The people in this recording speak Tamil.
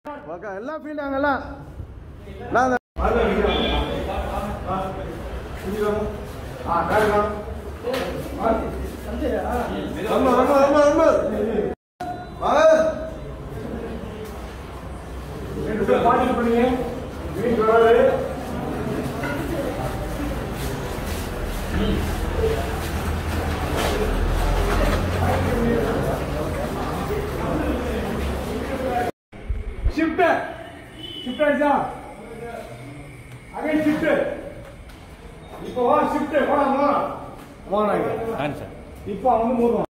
ஓகே எல்லாம் ஃபீல் ஆகலாம் நான் ரொம்ப ரொம்ப ரொம்ப ரொம்ப வாங்க பாட்டு பண்ணீங்க வீட்டு வராது ஷிஃப்ட் ஷிஃப்ட் ஆயிடுச்சா அகைன் ஷிஃப்ட் இப்போ வா ஷிஃப்ட் போடா போடா போடா இப்போ அவன் வந்து மூடுவான்